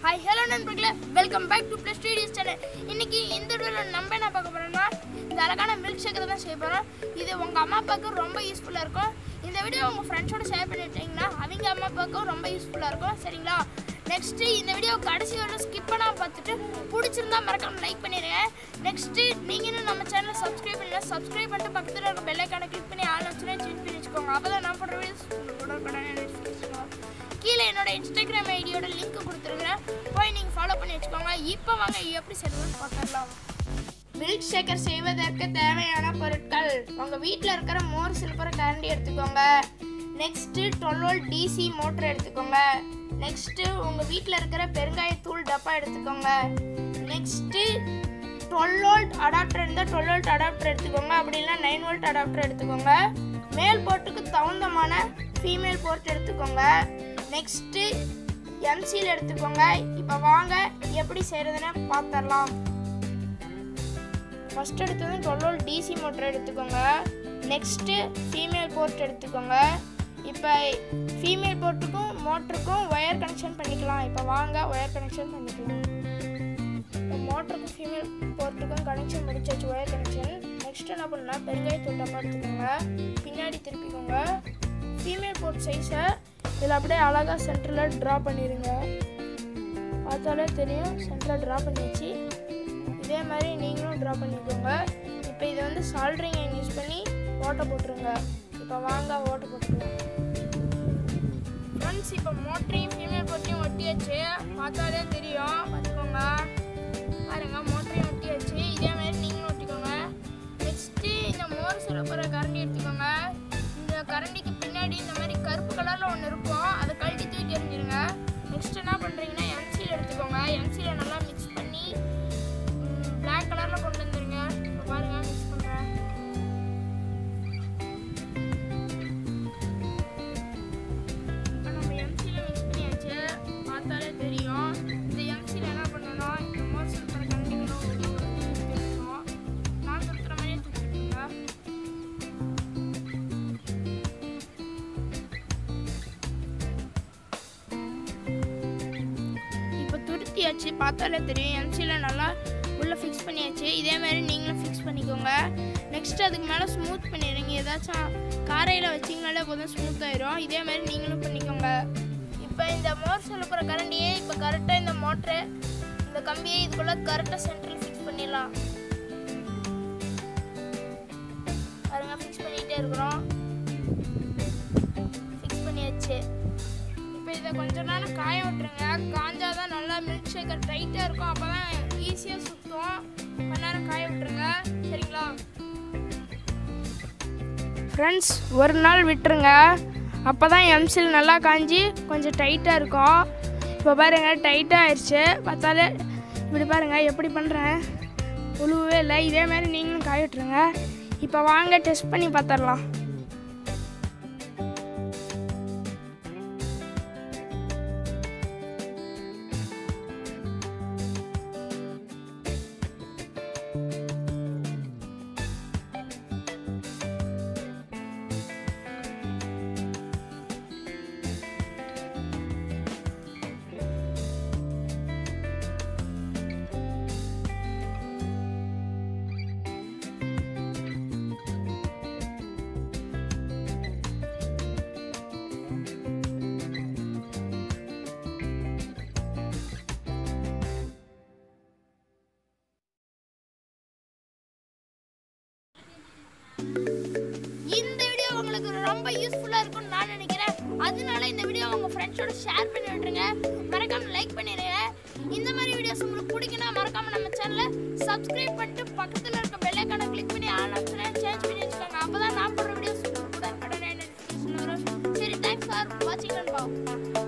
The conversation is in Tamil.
ஹாய் ஹலோ நண்பர்களே welcome back to plus studios channel இன்னைக்கு இந்த வீடியோவில் நம்ம என்ன பார்க்க போறோம்னா இந்த அழகான மில்க் ஷேக்கரை தான் செய்ய போகிறோம் இது உங்கள் அம்மா அப்பாவுக்கு ரொம்ப யூஸ்ஃபுல்லாக இருக்கும் இந்த வீடியோ உங்கள் ஃப்ரெண்ட்ஸோட ஷேர் பண்ணிட்டீங்கன்னா அவங்க அம்மா அப்பாவுக்கும் ரொம்ப யூஸ்ஃபுல்லாக இருக்கும் சரிங்களா நெக்ஸ்ட்டு இந்த வீடியோ கடைசி வரை ஸ்கிப் பண்ணாமல் பார்த்துட்டு பிடிச்சிருந்தா மறக்காம லைக் பண்ணிடுங்க நெக்ஸ்ட்டு நீங்களும் நம்ம சேனலை சப்ஸ்கிரைப் பண்ணல சப்ஸ்கிரைப் பண்ணிட்டு பக்கத்தில் இருக்க பெல் ஐக்கானை கிளிக் பண்ணி ஆல் ஆப்ஷனை சேஞ்ச் பண்ணி வச்சுக்கோங்க அப்போ தான் நான் போடுற வீடியோஸ் உடனுக்குடனே notification வரும். கீழே என்னோட இன்ஸ்டாகிராம் ஐடியோட லிங்க் கொடுத்துருக்குறேன் போய் நீங்கள் ஃபாலோ பண்ணி வச்சுக்கோங்க இப்போ வாங்க எப்படி செய்யணும்னு பார்த்துடலாம் மில்க் ஷேக்கர் செய்வதற்கு தேவையான பொருட்கள் உங்கள் வீட்டில் இருக்கிற மோர் சில்பர் கரண்டி எடுத்துக்கோங்க நெக்ஸ்ட்டு டுவெல் டிசி மோட்டர் எடுத்துக்கோங்க நெக்ஸ்ட்டு உங்கள் வீட்டில் இருக்கிற பெருங்காயத்தூள் டப்பா எடுத்துக்கோங்க நெக்ஸ்ட்டு டுவெல் வோல்ட் அடாப்டர் இருந்தால் டுவெல் வோல்ட் அடாப்டர் எடுத்துக்கோங்க அப்படி இல்லைனா நைன் வோல்ட் அடாப்டர் எடுத்துக்கோங்க மேல் போர்ட்டுக்கு தகுந்தமான ஃபீமேல் போர்ட் எடுத்துக்கோங்க நெக்ஸ்ட்டு எம்சியில் எடுத்துக்கோங்க இப்போ வாங்க எப்படி செய்கிறதுன்னு பார்த்துடலாம் ஃபஸ்ட் எடுத்தது டுவெல் வோல்ட் டிசி மோட்டர் எடுத்துக்கோங்க நெக்ஸ்ட்டு ஃபீமேல் போர்ட் எடுத்துக்கோங்க இப்போ ஃபீமேல் போர்ட்டுக்கும் மோட்டருக்கும் ஒயர் கனெக்ஷன் பண்ணிக்கலாம் இப்போ வாங்க ஒயர் கனெக்ஷன் பண்ணிக்கலாம் இப்போ மோட்டருக்கும் ஃபீமேல் போர்ட்டுக்கும் கனெக்ஷன் முடிச்சாச்சு ஒயர் கனெக்ஷன் நெக்ஸ்ட் என்ன பண்ணால் பெருங்காய தூட்டமாக எடுத்துக்கோங்க பின்னாடி திருப்பிக்கோங்க ஃபீமேல் போர்ட் சைஸை இதில் அப்படியே அழகாக சென்டரில் ட்ரா பண்ணிடுங்க பார்த்தாலே தெரியும் சென்டரில் ட்ரா பண்ணியாச்சு இதே மாதிரி நீங்களும் ட்ரா பண்ணிக்கோங்க இப்போ இதை வந்து சால்ட்ரிங் ஐன் யூஸ் பண்ணி ஓட்டை போட்டுருங்க இப்போ வாங்க ஓட்டை போட்டுருங்க ஃப்ரெண்ட்ஸ் இப்போ மோட்டரையும் ஃபீமேல் போட்டையும் ஒட்டியாச்சு பார்த்தாலே தெரியும் பார்த்துக்கோங்க பாருங்க மோட்டரையும் ஒட்டியாச்சு இதே மாதிரி நீங்களும் ஒட்டிக்கோங்க நெக்ஸ்ட்டு இந்த மோர் சுரப்புற கரண்டி எடுத்துக்கோங்க இந்த கரண்டிக்கு பின்னாடி இந்த மாதிரி கருப்பு கலரில் ஒன்று இருக்கும் அதை கழட்டி தூக்கி எறிஞ்சிருங்க நெக்ஸ்ட் என்ன பண்ணுறீங்கன்னா எம்சியில் எடுத்துக்கோங்க எம்சியில் நல்லா மிக்ஸ் பண்ணி பிளாக் கலரில் கொண்டு வந்துருங்க இப்போ பாருங்க மிக்ஸ் பண்ணுறேன் இப்போ நம்ம எம்சியில் மிக்ஸ் பண்ணியாச்சு பார்த்தாலே தெரியும் இந்த எம்சியில் என்ன பண்ணணும் இந்த மோர் சுற்றுற கரண்டிகளும் இருக்கணும் நான் சுற்றுற மாதிரியே தூக்கிட்டுங்க இப்போ துருத்தியாச்சு பார்த்தாலே தெரியும் எம்சியில் நல்லா உள்ளே ஃபிக்ஸ் பண்ணியாச்சு இதே மாதிரி நீங்களும் ஃபிக்ஸ் பண்ணிக்கோங்க நெக்ஸ்ட் அதுக்கு மேலே ஸ்மூத் பண்ணிடுங்க ஏதாச்சும் காரையில் வச்சிங்கனாலே போதும் ஸ்மூத் ஆயிரும் இதே மாதிரி நீங்களும் பண்ணிக்கோங்க இப்போ இந்த மோர் சொல்லுற கரண்டியே இப்போ கரெக்டாக இந்த மோட்ரு இந்த கம்பியை இதுக்குள்ளே கரெக்டாக சென்டரில் ஃபிக்ஸ் பண்ணிடலாம் பாருங்க ஃபிக்ஸ் பண்ணிகிட்டே இருக்கிறோம் ஃபிக்ஸ் பண்ணியாச்சு இப்போ இதை கொஞ்ச நேரம் காய விட்டுருங்க காஞ்சாதான் நல்லா மில்க் ஷேக்கர் டைட்டாக இருக்கும் அப்போ தான் ஈஸியாக சுற்றும் கொஞ்ச நேரம் காய விட்டுருங்க சரிங்களா ஃப்ரெண்ட்ஸ் ஒரு நாள் விட்டுருங்க அப்போ தான் எம்சில் நல்லா காஞ்சி கொஞ்சம் டைட்டாக இருக்கும் இப்போ பாருங்கள் டைட்டாக ஆயிடுச்சு பார்த்தாலே இப்படி பாருங்கள் எப்படி பண்ணுறேன் உழுவவே இல்லை இதே மாதிரி நீங்களும் காய விட்டுருங்க இப்போ வாங்க டெஸ்ட் பண்ணி பார்த்துடலாம் இந்த வீடியோ உங்களுக்கு ரொம்ப யூஸ்ஃபுல்லாக இருக்கும்னு நான் நினைக்கிறேன் அதனால இந்த வீடியோ உங்கள் ஃப்ரெண்ட்ஸோட ஷேர் பண்ணி விட்டுருங்க மறக்காம லைக் பண்ணிடுங்க இந்த மாதிரி வீடியோஸ் உங்களுக்கு பிடிக்குன்னா மறக்காம நம்ம சேனலை சப்ஸ்கிரைப் பண்ணிட்டு பக்கத்தில் இருக்க பெல் ஐக்கானை கிளிக் பண்ணி ஆல் ஆப்ஷனை சேஞ்ச் பண்ணி வச்சுக்கோங்க அப்போ தான் நான் போடுற வீடியோஸ் உடனே நோட்டிஃபிகேஷன் வரும் சரி தேங்க்ஸ் ஃபார் வாட்சிங் அண்ட் பாவ்